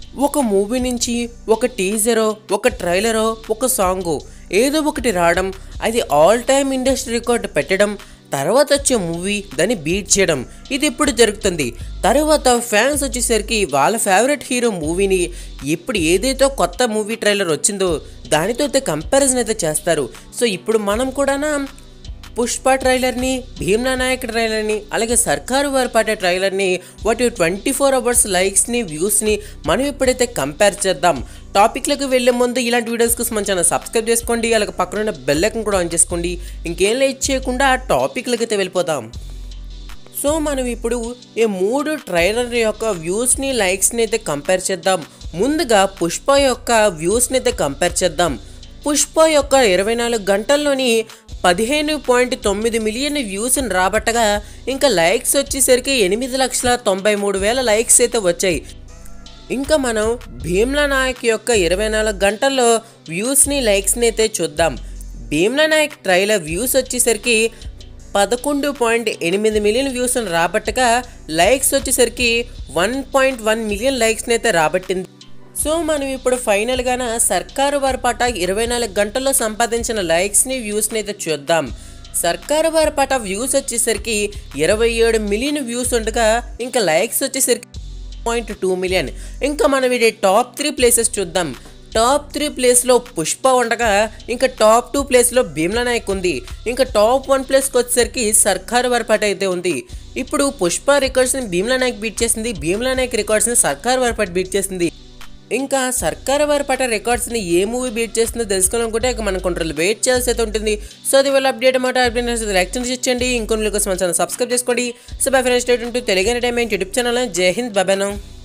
ఒక మూవీ నుంచి ఒక టీజరో ఒక ట్రైలరో ఒక సాంగు ఏదో ఒకటి రావడం అది ఆల్ టైమ్ ఇండస్ట్రీ రికార్డ్ పెట్టడం తర్వాత వచ్చే మూవీ దాన్ని బీట్ చేయడం ఇది ఇప్పుడు జరుగుతుంది తర్వాత ఫ్యాన్స్ వచ్చేసరికి వాళ్ళ ఫేవరెట్ హీరో మూవీని ఇప్పుడు ఏదైతే కొత్త మూవీ ట్రైలర్ వచ్చిందో దానితో అయితే కంపారిజన్ అయితే చేస్తారు సో ఇప్పుడు మనం కూడా పుష్ప ట్రైలర్ని భీమ్లా నాయక్ ట్రైలర్ని అలాగే సర్కారు వారి పాటే ట్రైలర్ని వాటి ట్వంటీ ఫోర్ అవర్స్ లైక్స్ని వ్యూస్ని మనం ఇప్పుడైతే కంపేర్ చేద్దాం టాపిక్లకు వెళ్ళే ముందు ఇలాంటి వీడియోస్ కోసం మన ఛానల్ సబ్స్క్రైబ్ చేసుకోండి అలాగే పక్కన ఉన్న బెల్ ఐకన్ కూడా ఆన్ చేసుకోండి ఇంకేం లేట్ చేయకుండా ఆ టాపిక్లకి అయితే వెళ్ళిపోదాం సో మనం ఇప్పుడు ఈ మూడు ట్రైలర్ యొక్క వ్యూస్ని లైక్స్ని అయితే కంపేర్ చేద్దాం ముందుగా పుష్ప యొక్క వ్యూస్ని అయితే కంపేర్ చేద్దాం పుష్ప యొక్క ఇరవై నాలుగు గంటల్లోని పదిహేను పాయింట్ తొమ్మిది మిలియన్ వ్యూస్ని రాబట్టగా ఇంకా లైక్స్ వచ్చేసరికి ఎనిమిది లక్షల తొంభై మూడు వేల లైక్స్ అయితే వచ్చాయి ఇంకా మనం భీమ్లా నాయక్ యొక్క ఇరవై నాలుగు గంటల్లో వ్యూస్ని లైక్స్ని అయితే చూద్దాం భీమ్లా నాయక్ ట్రైలర్ వ్యూస్ వచ్చేసరికి పదకొండు పాయింట్ ఎనిమిది మిలియన్ వ్యూస్ని రాబట్టగా లైక్స్ వచ్చేసరికి వన్ పాయింట్ వన్ మిలియన్ లైక్స్ని అయితే రాబట్టింది సో మనం ఇప్పుడు ఫైనల్గాన సర్కారు వారి పాట ఇరవై నాలుగు గంటల్లో సంపాదించిన లైక్స్ని వ్యూస్ని అయితే చూద్దాం సర్కారు వారి పాట వ్యూస్ వచ్చేసరికి ఇరవై ఏడు మిలియన్ వ్యూస్ ఉండగా ఇంకా లైక్స్ వచ్చేసరికి పాయింట్ టూ మిలియన్ ఇంకా మనం ఇది టాప్ త్రీ ప్లేసెస్ చూద్దాం టాప్ త్రీ ప్లేస్లో పుష్ప ఉండగా ఇంకా టాప్ టూ ప్లేస్లో భీమ్లా నాయక్ ఉంది ఇంకా టాప్ వన్ ప్లేస్కి వచ్చేసరికి సర్కార్ వరపాట అయితే ఉంది ఇప్పుడు పుష్ప రికార్డ్స్ని భీమ్లా నాయక్ బీట్ చేసింది భీమ్లా నాయక్ రికార్డ్స్ని సర్కార్ వరపాట బీట్ చేసింది ఇంకా సర్కార్ వారి పట రికార్డ్స్ని ఏ మూవీ బీట్ చేస్తుందో తెలుసుకోవాలనుకుంటే ఇక మనం కొంచెం వెయిట్ చేయాల్సి అయితే ఉంటుంది సో అది వాళ్ళ అప్డేట్ అన్నమాట అప్డేట్ లైక్ చేసి ఇచ్చండి ఇంకొన్ని కోసం మన ఛానల్ సబ్స్క్రైబ్ చేసుకోండి సో బై ఫ్రెండ్స్ స్టేట్ ఉంటూ తెలుగు ఎంటర్టైన్మెంట్ యూట్యూబ్ ఛానల్ జై హింద్ బాబాను